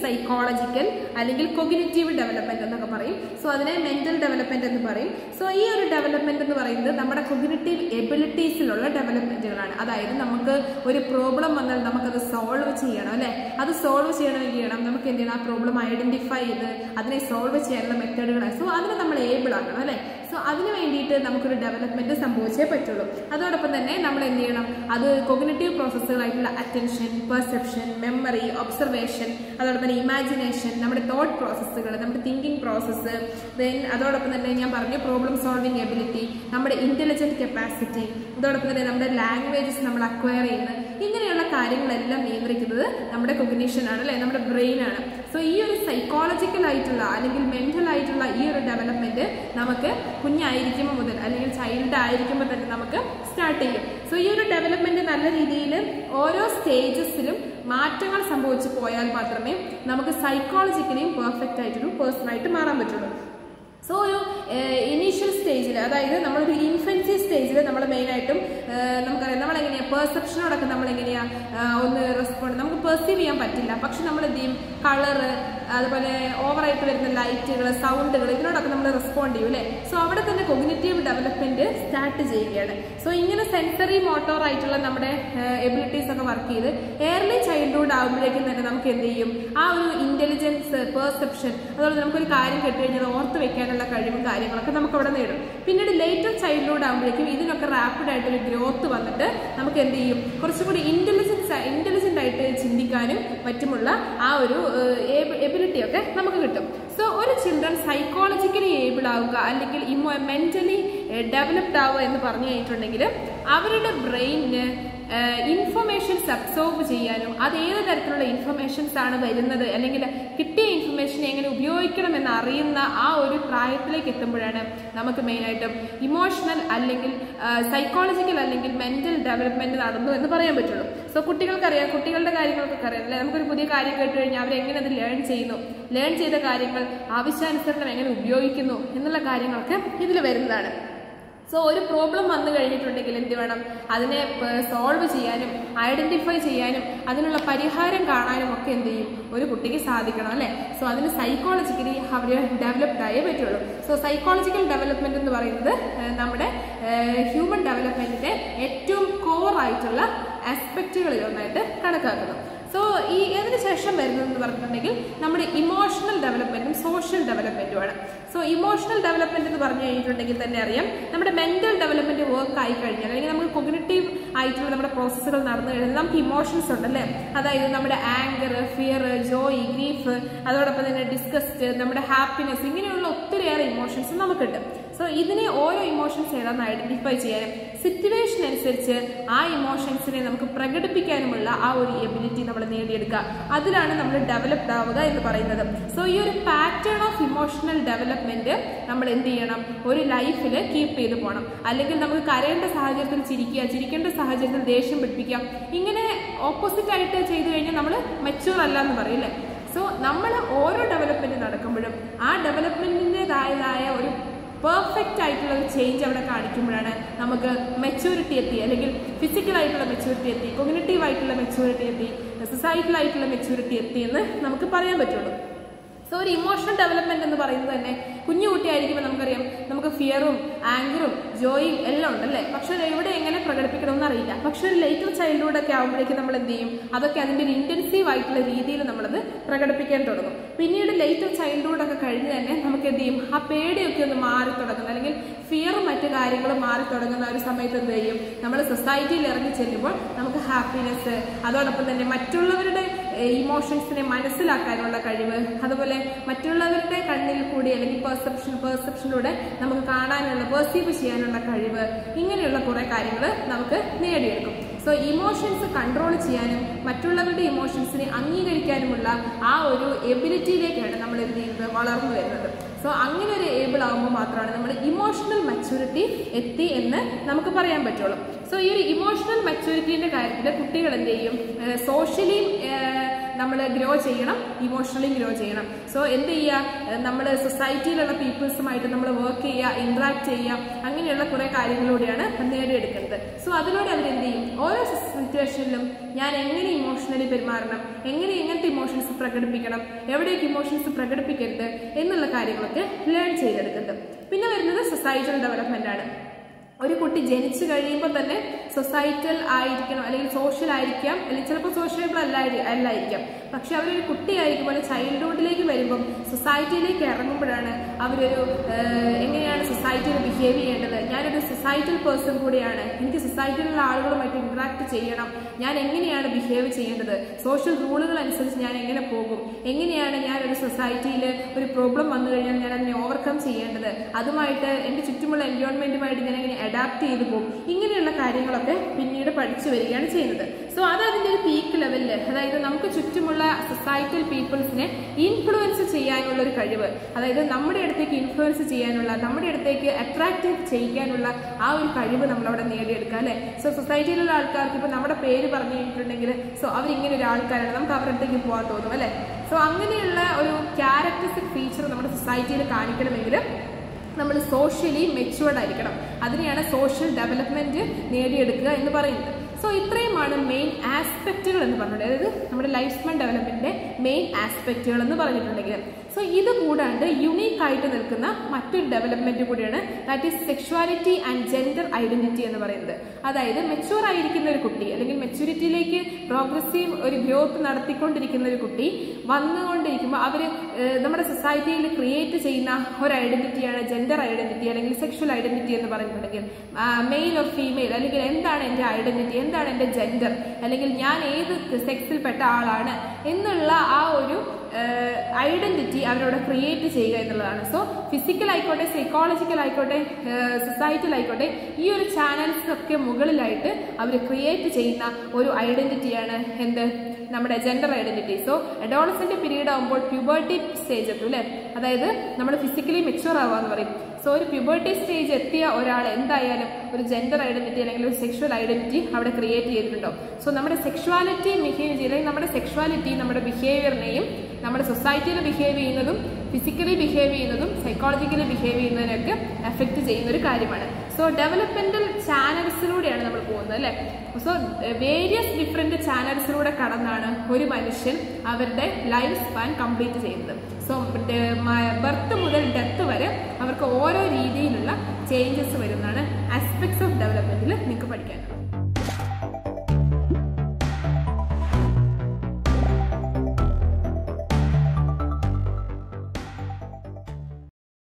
psychological അല്ലെങ്കിൽ cognitive development എന്നൊക്കെ പറയും സോ അതിനെ മെന്റൽ ഡെവലപ്മെന്റ് എന്ന് പറയും സോ ഈ ഒരു ഡെവലപ്മെന്റ് എന്ന് പറയുന്നത് നമ്മുടെ കൊഗ്നിറ്റീവ് എബിലിറ്റീസിലുള്ള ഡെവലപ്മെന്റുകളാണ് അതായത് നമുക്ക് ഒരു പ്രോബ്ലം വന്നാൽ നമുക്കത് സോൾവ് ചെയ്യണം അല്ലെ അത് സോൾവ് ചെയ്യണമെങ്കിൽ ചെയ്യണം നമുക്ക് എന്ത് ചെയ്യണം ആ പ്രോബ്ലം ഐഡന്റിഫൈ ചെയ്ത് അതിനെ സോൾവ് ചെയ്യാനുള്ള മെത്തേഡുകളാണ് സോ അതിനെ നമ്മൾ ഏബിൾ ആക്കണം അല്ലെ സോ അതിന് വേണ്ടിയിട്ട് നമുക്കൊരു ഡെവലപ്മെന്റ് സംഭവിച്ചേ പറ്റുള്ളൂ അതോടൊപ്പം തന്നെ നമ്മൾ എന്ത് ചെയ്യണം അത് കൊഗ്നറ്റീവ് പ്രോസസ്സുകളായിട്ടുള്ള അറ്റൻഷൻ പെർസെപ്ഷൻ മെമ്മറി ഒബ്സർവേഷൻ അതോടൊപ്പം തന്നെ ഇമാജിനേഷൻ നമ്മുടെ തോട്ട് പ്രോസസ്സുകൾ നമ്മുടെ തിങ്കിങ് പ്രോസസ്സ് ദെൻ അതോടൊപ്പം തന്നെ ഞാൻ പറഞ്ഞു പ്രോബ്ലം സോൾവിങ് എബിലിറ്റി നമ്മുടെ ഇന്റലിജന്റ് കപ്പാസിറ്റി അതോടൊപ്പം തന്നെ നമ്മുടെ ലാംഗ്വേജസ് നമ്മൾ അക്വയർ ചെയ്യുന്നത് ഇങ്ങനെയുള്ള കാര്യങ്ങളെല്ലാം നിയന്ത്രിക്കുന്നത് നമ്മുടെ കൊഗ്നീഷൻ ആണ് അല്ലെ നമ്മുടെ ബ്രെയിൻ ആണ് സോ ഈ ഒരു സൈക്കോളജിക്കൽ ആയിട്ടുള്ള അല്ലെങ്കിൽ മെന്റൽ ആയിട്ടുള്ള ഈ ഒരു ഡെവലപ്മെന്റ് നമുക്ക് കുഞ്ഞായിരിക്കുമ്പോൾ മുതൽ അല്ലെങ്കിൽ ചൈൽഡ് ആയിരിക്കുമ്പോൾ തന്നെ നമുക്ക് സ്റ്റാർട്ട് ചെയ്യും സോ ഈ ഒരു ഡെവലപ്മെന്റ് നല്ല രീതിയിൽ ഓരോ സ്റ്റേജസിലും മാറ്റങ്ങൾ സംഭവിച്ചു പോയാൽ മാത്രമേ നമുക്ക് സൈക്കോളജിക്കലിയും പെർഫെക്റ്റ് ആയിട്ടൊരു പേഴ്സൺ ആയിട്ട് മാറാൻ പറ്റുള്ളൂ സോ ഒരു ഇനീഷ്യൽ സ്റ്റേജിൽ അതായത് നമ്മളൊരു ഇൻഫൻസി സ്റ്റേജിൽ നമ്മൾ മെയിനായിട്ടും നമുക്കറിയാം നമ്മളെങ്ങനെയാണ് പെർസെപ്ഷനോടൊക്കെ നമ്മളെങ്ങനെയാണ് ഒന്ന് റെസ്പോണ്ട് നമുക്ക് പെർസീവ് ചെയ്യാൻ പറ്റില്ല പക്ഷെ നമ്മൾ എന്ത് ചെയ്യും കളറ് അതുപോലെ ഓവറായിട്ട് വരുന്ന ലൈറ്റുകൾ സൗണ്ടുകൾ ഇതിനോടൊക്കെ നമ്മൾ റെസ്പോണ്ട് ചെയ്യും അല്ലേ സോ അവിടെ തന്നെ കൊഗ്നിറ്റീവ് ഡെവലപ്മെന്റ് സ്റ്റാർട്ട് ചെയ്യുകയാണ് സോ ഇങ്ങനെ സെൻസറി മോട്ടോർ ആയിട്ടുള്ള നമ്മുടെ എബിലിറ്റീസ് ഒക്കെ വർക്ക് ചെയ്ത് ഏർലി ചൈൽഡ്ഹുഡ് ആകുമ്പോഴേക്കും തന്നെ നമുക്ക് എന്ത് ചെയ്യും ആ ഒരു ഇന്റലിജൻസ് പെർസെപ്ഷൻ അതുപോലെ നമുക്കൊരു കാര്യം കേട്ടുകഴിഞ്ഞാൽ ഓർത്ത് വെക്കാനുള്ള കഴിവും കാര്യങ്ങളൊക്കെ നമുക്ക് അവിടെ നേടും പിന്നീട് ലേറ്റർ ചൈൽഡ്ഹുഡ് ആകുമ്പോഴേക്കും ഇതിനൊക്കെ റാപ്പിഡ് ആയിട്ടൊരു ഗ്രോത്ത് വന്നിട്ട് നമുക്ക് എന്ത് ചെയ്യും കുറച്ചുകൂടി ഇന്റലിജൻസ് ഇന്റലിജന്റ് ആയിട്ട് ചിന്തിക്കാനും മറ്റുമുള്ള ആ ഒരു എബിലിറ്റി ഒക്കെ നമുക്ക് കിട്ടും സോ ഒരു ചിൽഡ്രൻ സൈക്കോളജിക്കലി ഏബിൾ ആവുക അല്ലെങ്കിൽ ഇമോ മെന്റലി ഡെവലപ്ഡ് ആവുക എന്ന് പറഞ്ഞു കഴിഞ്ഞിട്ടുണ്ടെങ്കിൽ അവരുടെ ബ്രെയിനിന് ഇൻഫർമേഷൻസ് അബ്സോർബ് ചെയ്യാനും അത് ഏത് തരത്തിലുള്ള ഇൻഫർമേഷൻസ് ആണ് വരുന്നത് അല്ലെങ്കിൽ കിട്ടിയ ഇൻഫർമേഷൻ എങ്ങനെ ഉപയോഗിക്കണം എന്ന് അറിയുന്ന ആ ഒരു പ്രായത്തിലേക്ക് എത്തുമ്പോഴാണ് നമുക്ക് മെയിനായിട്ടും ഇമോഷണൽ അല്ലെങ്കിൽ സൈക്കോളജിക്കൽ അല്ലെങ്കിൽ മെന്റൽ ഡെവലപ്മെന്റ് നടന്നു എന്ന് പറയാൻ പറ്റുള്ളൂ സോ കുട്ടികൾക്കറിയാം കുട്ടികളുടെ കാര്യങ്ങൾക്കൊക്കെ അറിയാം അല്ലെ നമുക്കൊരു പുതിയ കാര്യം കേട്ട് കഴിഞ്ഞാൽ അവരെങ്ങനെ അത് ലേൺ ചെയ്യുന്നു ലേൺ ചെയ്ത കാര്യങ്ങൾ ആവശ്യാനുസരണം എങ്ങനെ ഉപയോഗിക്കുന്നു എന്നുള്ള കാര്യങ്ങളൊക്കെ ഇതിൽ വരുന്നതാണ് സോ ഒരു പ്രോബ്ലം വന്നു കഴിഞ്ഞിട്ടുണ്ടെങ്കിൽ എന്ത് വേണം അതിനെ സോൾവ് ചെയ്യാനും ഐഡന്റിഫൈ ചെയ്യാനും അതിനുള്ള പരിഹാരം കാണാനും ഒക്കെ എന്ത് ചെയ്യും ഒരു കുട്ടിക്ക് സാധിക്കണം അല്ലേ സോ അതിന് സൈക്കോളജിക്കലി അവർ ഡെവലപ്ഡ് ആയേ പറ്റുള്ളൂ സോ സൈക്കോളജിക്കൽ ഡെവലപ്മെന്റ് എന്ന് പറയുന്നത് നമ്മുടെ ഹ്യൂമൻ ഡെവലപ്മെന്റിന്റെ ഏറ്റവും കോർ ആയിട്ടുള്ള ആസ്പെക്റ്റുകളിൽ ഒന്നായിട്ട് കണക്കാക്കുന്നു സോ ഈ ഇതിന് ശേഷം വരുന്നതെന്ന് പറഞ്ഞിട്ടുണ്ടെങ്കിൽ നമ്മുടെ ഇമോഷണൽ ഡെവലപ്മെന്റും സോഷ്യൽ ഡെവലപ്മെന്റുമാണ് സോ ഇമോഷണൽ ഡെവലപ്മെന്റ് എന്ന് പറഞ്ഞു കഴിഞ്ഞിട്ടുണ്ടെങ്കിൽ തന്നെ അറിയാം നമ്മുടെ മെന്റൽ ഡെവലപ്മെന്റ് വർക്ക് ആയി കഴിഞ്ഞാൽ അല്ലെങ്കിൽ നമുക്ക് കൊഗ്നറ്റീവ് ആയിട്ടുള്ള നമ്മുടെ പ്രോസസ്സുകൾ നടന്നു കഴിഞ്ഞാൽ നമുക്ക് ഇമോഷൻസ് ഉണ്ടല്ലേ അതായത് നമ്മുടെ ആങ്കർ ഫിയർ ജോയ് ഗ്രീഫ് അതോടൊപ്പം തന്നെ ഡിസ്കസ്റ്റ് നമ്മുടെ ഹാപ്പിനെസ് ഇങ്ങനെയുള്ള ഒത്തിരിയേറെ ഇമോഷൻസ് നമുക്കുണ്ട് സോ ഇതിനെ ഓരോ ഇമോഷൻസ് ഏതാണെന്ന് ഐഡന്റിഫൈ ചെയ്യാനും സിറ്റുവേഷൻ അനുസരിച്ച് ആ ഇമോഷൻസിനെ നമുക്ക് പ്രകടിപ്പിക്കാനുമുള്ള ആ ഒരു എബിലിറ്റി നമ്മൾ നേടിയെടുക്കുക അതിലാണ് നമ്മൾ ഡെവലപ്ഡ് ആവുക എന്ന് പറയുന്നത് സോ ഈ ഒരു പാറ്റേൺ ഓഫ് ഇമോഷണൽ ഡെവലപ്മെന്റ് നമ്മൾ എന്ത് ചെയ്യണം ഒരു ലൈഫിൽ കീപ്പ് ചെയ്ത് പോകണം അല്ലെങ്കിൽ നമുക്ക് കരയേണ്ട സാഹചര്യത്തിൽ ചിരിക്കുക ചിരിക്കേണ്ട സാഹചര്യത്തിൽ ദേഷ്യം പിടിപ്പിക്കുക ഇങ്ങനെ ഓപ്പോസിറ്റ് ആയിട്ട് ചെയ്തു കഴിഞ്ഞാൽ നമ്മൾ മെച്ചൂർ അല്ല എന്ന് പറയും അല്ലേ സോ നമ്മൾ ഓരോ ഡെവലപ്മെന്റ് നടക്കുമ്പോഴും ആ ഡെവലപ്മെന്റിൻ്റെതായതായ ഒരു പെർഫെക്റ്റ് ആയിട്ടുള്ള ഒരു ചേഞ്ച് അവിടെ കാണിക്കുമ്പോഴാണ് നമുക്ക് മെച്ചൂരിറ്റി എത്തി അല്ലെങ്കിൽ ഫിസിക്കൽ ആയിട്ടുള്ള മെച്ചൂരിറ്റി എത്തി കൊഗ്നറ്റീവ് ആയിട്ടുള്ള മെച്ചൂരിറ്റി എത്തി സൊസൈറ്റൽ ആയിട്ടുള്ള മെച്ചൂരിറ്റി എത്തി എന്ന് നമുക്ക് പറയാൻ പറ്റുള്ളൂ സോ ഒരു ഇമോഷണൽ ഡെവലപ്മെന്റ് എന്ന് പറയുന്നത് തന്നെ കുഞ്ഞു കുട്ടിയായിരിക്കുമ്പോൾ നമുക്കറിയാം നമുക്ക് ഫിയറും ആങ്കറും ജോയും എല്ലാം ഉണ്ടല്ലേ പക്ഷെ അത് എവിടെ എങ്ങനെ പ്രകടിപ്പിക്കണമെന്ന് അറിയില്ല പക്ഷെ ഒരു ലേറ്റർ ചൈൽഡ്ഹുഡ് ഒക്കെ ആകുമ്പോഴേക്കും നമ്മൾ എന്ത് ചെയ്യും അതൊക്കെ അതിന്റെ ഒരു ഇന്റൻസീവ് ആയിട്ടുള്ള രീതിയിൽ നമ്മളത് പ്രകടിപ്പിക്കാൻ തുടങ്ങും പിന്നീട് ലേറ്റർ ചൈൽഡ്ഹുഡ് ഒക്കെ കഴിഞ്ഞ് തന്നെ നമുക്ക് എന്ത് ചെയ്യും ആ പേടിയൊക്കെ ഒന്ന് മാറി തുടങ്ങുന്നത് അല്ലെങ്കിൽ ഫിയറും മറ്റു കാര്യങ്ങളും മാറി തുടങ്ങുന്ന ഒരു സമയത്ത് എന്ത് ചെയ്യും നമ്മൾ സൊസൈറ്റിയിൽ ഇറങ്ങി ചെല്ലുമ്പോൾ നമുക്ക് ഹാപ്പിനെസ് അതോടൊപ്പം തന്നെ മറ്റുള്ളവരുടെ ഇമോഷൻസിനെ മനസ്സിലാക്കാനുള്ള കഴിവ് അതുപോലെ മറ്റുള്ളവരുടെ കണ്ണിൽ കൂടി അല്ലെങ്കിൽ പെർസെപ്ഷൻ പെർസെപ്ഷനിലൂടെ നമുക്ക് കാണാനുള്ള പെർസീവ് ചെയ്യാനുള്ള കഴിവ് ഇങ്ങനെയുള്ള കുറെ കാര്യങ്ങൾ നമുക്ക് നേടിയെടുക്കും സോ ഇമോഷൻസ് കൺട്രോൾ ചെയ്യാനും മറ്റുള്ളവരുടെ ഇമോഷൻസിനെ അംഗീകരിക്കാനുമുള്ള ആ ഒരു എബിലിറ്റിയിലേക്കാണ് നമ്മൾ എന്ത് ചെയ്യുന്നത് വളർന്നു വരുന്നത് സോ അങ്ങനെ ഒരു ഏബിൾ ആകുമ്പോൾ മാത്രമാണ് നമ്മൾ ഇമോഷണൽ മെച്ചൂരിറ്റി എത്തി എന്ന് നമുക്ക് പറയാൻ പറ്റുള്ളൂ സോ ഈ ഒരു ഇമോഷണൽ മെച്ചൂരിറ്റീൻ്റെ കാര്യത്തിൽ കുട്ടികൾ എന്ത് ചെയ്യും സോഷ്യലി നമ്മൾ ഗ്രോ ചെയ്യണം ഇമോഷണലി ഗ്രോ ചെയ്യണം സോ എന്ത് ചെയ്യുക നമ്മൾ സൊസൈറ്റിയിലുള്ള പീപ്പിൾസുമായിട്ട് നമ്മൾ വർക്ക് ചെയ്യുക ഇന്ററാക്ട് ചെയ്യുക അങ്ങനെയുള്ള കുറെ കാര്യങ്ങളിലൂടെയാണ് നേടിയെടുക്കുന്നത് സോ സോ അതിലൂടെ അവർ എന്ത് ചെയ്യും ഓരോ സിറ്റുവേഷനിലും ഞാൻ എങ്ങനെ ഇമോഷണലി പെരുമാറണം എങ്ങനെ എങ്ങനത്തെ ഇമോഷൻസ് പ്രകടിപ്പിക്കണം എവിടെയൊക്കെ ഇമോഷൻസ് പ്രകടിപ്പിക്കരുത് എന്നുള്ള കാര്യങ്ങളൊക്കെ ലേൺ ചെയ്തെടുക്കുന്നത് പിന്നെ വരുന്നത് സൊസൈറ്റൽ ഡെവലപ്മെന്റ് ആണ് ഒരു കുട്ടി ജനിച്ചു കഴിയുമ്പോൾ തന്നെ സൊസൈറ്റൽ ആയിരിക്കണം അല്ലെങ്കിൽ സോഷ്യൽ ആയിരിക്കാം അല്ലെങ്കിൽ ചിലപ്പോൾ സോഷ്യബിൾ അല്ല അല്ലായിരിക്കാം പക്ഷെ അവരൊരു കുട്ടിയായിരിക്കുമ്പോൾ ചൈൽഡ്ഹുഡിലേക്ക് വരുമ്പം സൊസൈറ്റിയിലേക്ക് ഇറങ്ങുമ്പോഴാണ് അവരൊരു ഏഹ്, എങ്ങനെയാണ് സൊസൈറ്റിയിൽ ബിഹേവ് ചെയ്യേണ്ടത് ഞാനൊരു സൊസൈറ്റൽ പേഴ്സൺ കൂടിയാണ് എനിക്ക് സൊസൈറ്റിയിലുള്ള ആളുകളുമായിട്ട് ഇന്ററാക്ട് ചെയ്യണം ഞാൻ എങ്ങനെയാണ് ബിഹേവ് ചെയ്യേണ്ടത് സോഷ്യൽ റൂളുകൾ അനുസരിച്ച് ഞാൻ എങ്ങനെ പോകും എങ്ങനെയാണ് ഞാൻ ഒരു സൊസൈറ്റിയിൽ ഒരു പ്രോബ്ലം വന്നു കഴിഞ്ഞാൽ ഞാൻ അതിനെ ഓവർകം ചെയ്യേണ്ടത് അതുമായിട്ട് എൻ്റെ ചുറ്റുമുള്ള എൻവയോൺമെന്റുമായിട്ട് ഞാൻ എങ്ങനെ അഡാപ്റ്റ് ചെയ്തു പോകും ഇങ്ങനെയുള്ള കാര്യങ്ങളൊക്കെ പിന്നീട് പഠിച്ചു വരികയാണ് ചെയ്യുന്നത് സോ അത് അതിൻ്റെ ഒരു പീക്ക് ലെവലിൽ അതായത് നമുക്ക് ചുറ്റുമുള്ള സൊസൈറ്റൽ പീപ്പിൾസിനെ ഇൻഫ്ലുവൻസ് ചെയ്യാനുള്ള ഒരു കഴിവ് അതായത് നമ്മുടെ അടുത്തേക്ക് ഇൻഫ്ലുവൻസ് ചെയ്യാനുള്ള നമ്മുടെ അടുത്തേക്ക് അട്രാക്റ്റീവ് ചെയ്യിക്കാനുള്ള ആ ഒരു കഴിവ് നമ്മളവിടെ നേടിയെടുക്കുക അല്ലേ സോ സൊസൈറ്റിയിലുള്ള ആൾക്കാർക്ക് ഇപ്പൊ നമ്മുടെ പേര് പറഞ്ഞു കഴിഞ്ഞിട്ടുണ്ടെങ്കിൽ സോ അവരിങ്ങനെ ഒരു ആൾക്കാരാണ് നമുക്ക് അവരുടെ അടുത്തേക്ക് പോകാൻ തോന്നും അല്ലേ സോ അങ്ങനെയുള്ള ഒരു ക്യാരക്ടറിസ്റ്റിക് ഫീച്ചർ നമ്മുടെ സൊസൈറ്റിയിൽ കാണിക്കണമെങ്കിൽ നമ്മൾ സോഷ്യലി മെച്ചുവേർഡ് ആയിരിക്കണം അതിനെയാണ് സോഷ്യൽ ഡെവലപ്മെന്റ് നേടിയെടുക്കുക എന്ന് പറയുന്നത് സോ ഇത്രയുമാണ് മെയിൻ ആസ്പെക്റ്റുകൾ എന്ന് പറഞ്ഞിട്ടുണ്ടെങ്കിൽ അതായത് നമ്മുടെ ലൈഫ് സ്പാൻ ഡെവലപ്മെന്റിന്റെ മെയിൻ ആസ്പെക്റ്റുകൾ എന്ന് പറഞ്ഞിട്ടുണ്ടെങ്കിൽ സോ ഇത് കൂടാണ്ട് യുണീക്ക് ആയിട്ട് നിൽക്കുന്ന മറ്റൊരു ഡെവലപ്മെന്റ് കൂടിയാണ് that is sexuality and gender identity എന്ന് പറയുന്നത് അതായത് മെച്ചുവർ ആയിരിക്കുന്ന ഒരു കുട്ടി അല്ലെങ്കിൽ മെച്യൂരിറ്റിയിലേക്ക് പ്രോഗ്രസീവ് ഒരു ഗ്രോത്ത് നടത്തിക്കൊണ്ടിരിക്കുന്ന ഒരു കുട്ടി വന്നുകൊണ്ടിരിക്കുമ്പോൾ അവർ നമ്മുടെ സൊസൈറ്റിയിൽ ക്രിയേറ്റ് ചെയ്യുന്ന ഒരു ഐഡന്റിറ്റിയാണ് ജെൻഡർ ഐഡന്റിറ്റി അല്ലെങ്കിൽ സെക്ഷൽ ഐഡന്റിറ്റി എന്ന് പറഞ്ഞിട്ടുണ്ടെങ്കിൽ മെയിൽ ഓർ ഫീമെയിൽ അല്ലെങ്കിൽ എന്താണ് എൻ്റെ ഐഡന്റിറ്റി എന്താണ് എൻ്റെ ജെൻഡർ അല്ലെങ്കിൽ ഞാൻ ഏത് സെക്സിൽപ്പെട്ട ആളാണ് എന്നുള്ള ആ ഒരു ഐഡന്റിറ്റി അവരവിടെ ക്രിയേറ്റ് ചെയ്യുക എന്നുള്ളതാണ് സോ ഫിസിക്കൽ ആയിക്കോട്ടെ സൈക്കോളജിക്കൽ ആയിക്കോട്ടെ സൊസൈറ്റൽ ആയിക്കോട്ടെ ഈ ഒരു ചാനൽസ് ഒക്കെ മുകളിലായിട്ട് അവർ ക്രിയേറ്റ് ചെയ്യുന്ന ഒരു ഐഡന്റിറ്റിയാണ് എന്ത് നമ്മുടെ gender identity so adolescent period ആകുമ്പോൾ പ്യൂബർട്ടി സ്റ്റേജ് എത്തും അല്ലേ അതായത് നമ്മൾ ഫിസിക്കലി മെച്ചുവർ ആവാന്ന് പറയും സോ ഒരു പ്യൂബർട്ടി സ്റ്റേജ് എത്തിയ ഒരാൾ എന്തായാലും ഒരു ജെൻഡർ ഐഡന്റിറ്റി അല്ലെങ്കിൽ ഒരു സെക്ഷൽ ഐഡന്റിറ്റി അവിടെ ക്രിയേറ്റ് ചെയ്തിട്ടുണ്ടോ സോ നമ്മുടെ സെക്ഷുവാലിറ്റി ബിഹേവ് ചെയ്യുക അല്ലെങ്കിൽ നമ്മുടെ സെക്ഷുവാലിറ്റി നമ്മുടെ ബിഹേവിയറിനെയും നമ്മുടെ സൊസൈറ്റിയിൽ ബിഹേവ് ചെയ്യുന്നതും ഫിസിക്കലി ബിഹേവ് ചെയ്യുന്നതും സൈക്കോളജിക്കലി ബിഹേവ് ചെയ്യുന്നതിനൊക്കെ എഫക്റ്റ് ചെയ്യുന്ന ഒരു കാര്യമാണ് സോ ഡെവലപ്മെന്റൽ ചാനൽസിലൂടെയാണ് നമ്മൾ പോകുന്നത് അല്ലേ സോ വേരിയസ് ഡിഫറെന്റ് ചാനൽസിലൂടെ കടന്നാണ് ഒരു മനുഷ്യൻ അവരുടെ ലൈഫ് സ്പാൻ കംപ്ലീറ്റ് ചെയ്യുന്നത് സോ ബർത്ത് മുതൽ ഡെത്ത് വരെ അവർക്ക് ഓരോ രീതിയിലുള്ള ചേഞ്ചസ് വരുന്നതാണ് ആസ്പെക്ട്സ് ഓഫ് ഡെവലപ്മെന്റിൽ നിങ്ങൾക്ക് പഠിക്കാനുള്ളത്